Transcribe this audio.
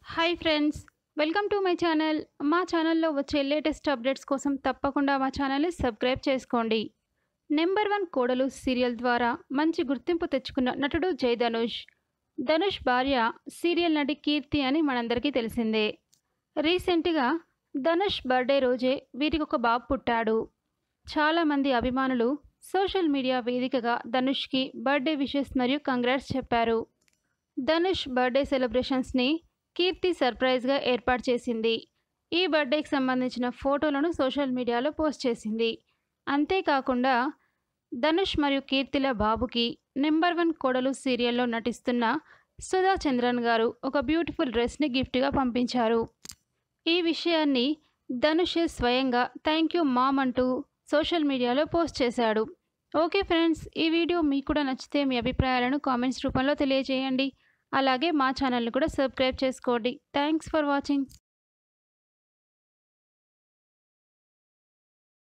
hi friends welcome to my channel మా ఛానల్లో వచ్చే లేటెస్ట్ అప్డేట్స్ కోసం తప్పకుండా మా ఛానల్ని సబ్స్క్రైబ్ చేసుకోండి నెంబర్ వన్ కోడలు సీరియల్ ద్వారా మంచి గుర్తింపు తెచ్చుకున్న నటుడు జై ధనుష్ ధనుష్ భార్య సీరియల్ నటి కీర్తి అని మనందరికీ తెలిసిందే రీసెంట్గా ధనుష్ బర్త్డే రోజే వీరికి ఒక బాబు పుట్టాడు చాలామంది అభిమానులు సోషల్ మీడియా వేదికగా ధనుష్కి బర్త్డే విషెస్ మరియు కంగ్రాట్స్ చెప్పారు ధనుష్ బర్త్డే సెలబ్రేషన్స్ని కీర్తి సర్ప్రైజ్గా ఏర్పాటు చేసింది ఈ బర్త్డేకి సంబంధించిన ఫోటోలను సోషల్ మీడియాలో పోస్ట్ చేసింది అంతేకాకుండా ధనుష్ మరియు కీర్తిల బాబుకి నెంబర్ వన్ కోడలు సీరియల్లో నటిస్తున్న సుధా చంద్రన్ గారు ఒక బ్యూటిఫుల్ డ్రెస్ని గిఫ్ట్గా పంపించారు ఈ విషయాన్ని ధనుషే స్వయంగా థ్యాంక్ యూ మామ్ అంటూ సోషల్ మీడియాలో పోస్ట్ చేశాడు ఓకే ఫ్రెండ్స్ ఈ వీడియో మీకు కూడా నచ్చితే మీ అభిప్రాయాలను కామెంట్స్ రూపంలో తెలియజేయండి అలాగే మా ఛానల్ని కూడా సబ్స్క్రైబ్ చేసుకోండి థ్యాంక్స్ ఫర్ వాచింగ్